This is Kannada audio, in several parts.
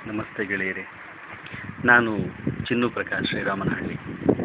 ನಮಸ್ತೆ ಗೆಳೆಯರೇ ನಾನು ಚಿನ್ನು ಪ್ರಕಾಶ್ ಶ್ರೀರಾಮನಹಳ್ಳಿ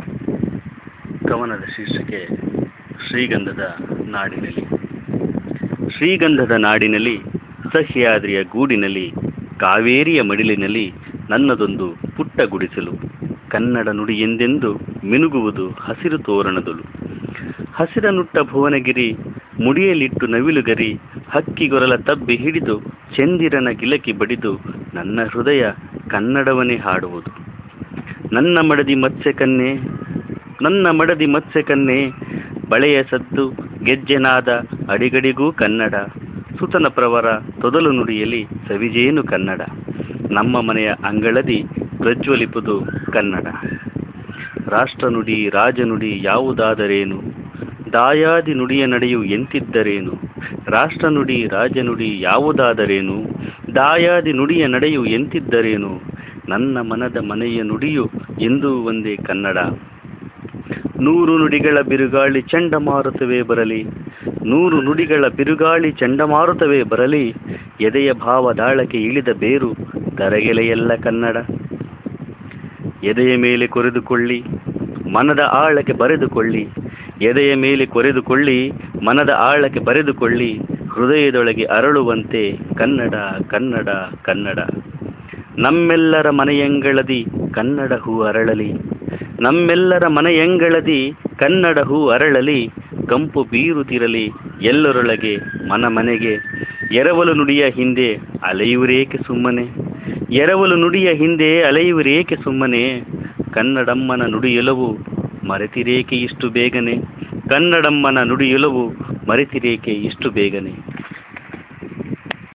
ಕವನದ ಶೀರ್ಷಿಕೆ ಶ್ರೀಗಂಧದ ನಾಡಿನಲ್ಲಿ ಶ್ರೀಗಂಧದ ನಾಡಿನಲ್ಲಿ ಸಹ್ಯಾದ್ರಿಯ ಗೂಡಿನಲ್ಲಿ ಕಾವೇರಿಯ ಮಡಿಲಿನಲ್ಲಿ ನನ್ನದೊಂದು ಪುಟ್ಟ ಗುಡಿಸಲು ಕನ್ನಡ ನುಡಿ ಎಂದೆಂದು ಮಿನುಗುವುದು ಹಸಿರು ತೋರಣದೊಳು ಹಸಿರನುಟ್ಟ ಭುವನಗಿರಿ ಮುಡಿಯಲಿಟ್ಟು ನವಿಲುಗರಿ ಹಕ್ಕಿಗೊರಲ ತಬ್ಬಿ ಹಿಡಿದು ಚಂದಿರನ ಗಿಲಕಿ ಬಡಿದು ನನ್ನ ಹೃದಯ ಕನ್ನಡವನ್ನೇ ಹಾಡುವುದು ನನ್ನ ಮಡದಿ ಮತ್ಸ್ಯ ಕನ್ಯೆ ನನ್ನ ಮಡದಿ ಮತ್ಸ್ಯ ಕನ್ಯೆ ಬಳೆಯ ಸದ್ದು ಗೆಜ್ಜೆನಾದ ಅಡಿಗಡಿಗೂ ಕನ್ನಡ ಸುತನ ಪ್ರವರ ತೊದಲು ನುಡಿಯಲಿ ಸವಿಜೇನು ಕನ್ನಡ ನಮ್ಮ ಮನೆಯ ಅಂಗಳದಿ ಪ್ರಜ್ವಲಿಪುದು ಕನ್ನಡ ರಾಷ್ಟ್ರ ನುಡಿ ರಾಜನುಡಿ ಯಾವುದಾದರೇನು ದಾಯಾದಿ ನುಡಿಯ ನಡೆಯು ಎಂತಿದ್ದರೇನು ರಾಷ್ಟ್ರ ನುಡಿ ರಾಜನುಡಿ ಯಾವುದಾದರೇನು ದಾಯಾದಿ ನುಡಿಯ ನಡೆಯು ಎಂತಿದ್ದರೇನು ನನ್ನ ಮನದ ಮನೆಯ ನುಡಿಯು ಎಂದೂ ಒಂದೇ ಕನ್ನಡ ನೂರು ನುಡಿಗಳ ಬಿರುಗಾಳಿ ಚಂಡಮಾರುತವೇ ಬರಲಿ ನೂರು ನುಡಿಗಳ ಬಿರುಗಾಳಿ ಚಂಡಮಾರುತವೇ ಬರಲಿ ಎದೆಯ ಭಾವದಾಳಕ್ಕೆ ಇಳಿದ ಬೇರು ತರಗೆಲೆಯೆಲ್ಲ ಕನ್ನಡ ಎದೆಯ ಮೇಲೆ ಕೊರೆದುಕೊಳ್ಳಿ ಮನದ ಆಳಕ್ಕೆ ಬರೆದುಕೊಳ್ಳಿ ಎದೆಯ ಮೇಲೆ ಕೊರೆದುಕೊಳ್ಳಿ ಮನದ ಆಳಕ್ಕೆ ಬರೆದುಕೊಳ್ಳಿ ಹೃದಯದೊಳಗೆ ಅರಳುವಂತೆ ಕನ್ನಡ ಕನ್ನಡ ಕನ್ನಡ ನಮ್ಮೆಲ್ಲರ ಮನೆಯಂಗಳದಿ ಕನ್ನಡ ಹೂ ಅರಳಲಿ ನಮ್ಮೆಲ್ಲರ ಮನೆಯಂಗಳದಿ ಕನ್ನಡ ಹೂ ಅರಳಲಿ ಕಂಪು ಬೀರುತ್ತಿರಲಿ ಎಲ್ಲರೊಳಗೆ ಮನ ಮನೆಗೆ ಎರವಲು ನುಡಿಯ ಹಿಂದೆ ಅಲೆಯುವರೇಕೆ ಸುಮ್ಮನೆ ಎರವಲು ನುಡಿಯ ಹಿಂದೆ ಅಲೆಯುವರೇಕೆ ಸುಮ್ಮನೆ ಕನ್ನಡಮ್ಮನ ನುಡಿಯೊಲವು ಮರೆತಿರೇಕೆ ಇಷ್ಟು ಬೇಗನೆ ಕನ್ನಡಮ್ಮನ ನುಡಿಯೊಲವು ಮರೆತಿರೇಕೆ ಇಷ್ಟು ಬೇಗನೆ